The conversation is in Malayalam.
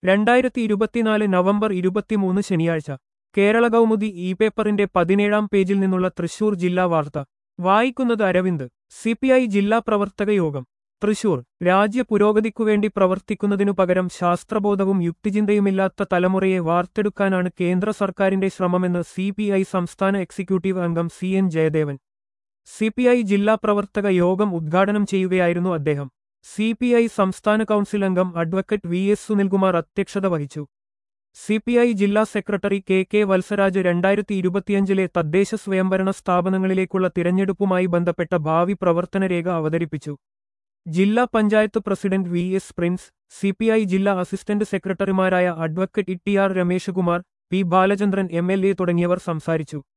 രണ്ടായിരത്തി ഇരുപത്തിനാല് നവംബർ ഇരുപത്തിമൂന്ന് ശനിയാഴ്ച കേരള കൗമുദി ഇ പേപ്പറിന്റെ പതിനേഴാം പേജിൽ നിന്നുള്ള തൃശൂർ ജില്ലാ വാർത്ത വായിക്കുന്നത് അരവിന്ദ് സിപിഐ ജില്ലാ പ്രവർത്തക യോഗം തൃശൂർ രാജ്യ പുരോഗതിക്കുവേണ്ടി പ്രവർത്തിക്കുന്നതിനു പകരം ശാസ്ത്രബോധവും യുക്തിചിന്തയുമില്ലാത്ത തലമുറയെ വാർത്തെടുക്കാനാണ് കേന്ദ്ര സർക്കാരിന്റെ ശ്രമമെന്ന് സിപിഐ സംസ്ഥാന എക്സിക്യൂട്ടീവ് അംഗം സി എൻ ജയദേവൻ സിപിഐ ജില്ലാ പ്രവർത്തക യോഗം ഉദ്ഘാടനം ചെയ്യുകയായിരുന്നു അദ്ദേഹം സിപിഐ സംസ്ഥാന കൗൺസിൽ അംഗം അഡ്വക്കേറ്റ് വി എസ് സുനിൽകുമാർ അധ്യക്ഷത വഹിച്ചു സിപിഐ ജില്ലാ സെക്രട്ടറി കെ കെ വത്സരാജ് രണ്ടായിരത്തി ഇരുപത്തിയഞ്ചിലെ തദ്ദേശ സ്വയംഭരണ സ്ഥാപനങ്ങളിലേക്കുള്ള തിരഞ്ഞെടുപ്പുമായി ബന്ധപ്പെട്ട ഭാവി പ്രവർത്തനരേഖ അവതരിപ്പിച്ചു ജില്ലാ panchayat president V S Prince CPI ജില്ലാ അസിസ്റ്റന്റ് സെക്രട്ടറിമാരായ advocate E T R Rameshakumar P Balachandran M L A തുടങ്ങിയവർ സംസാരിച്ചു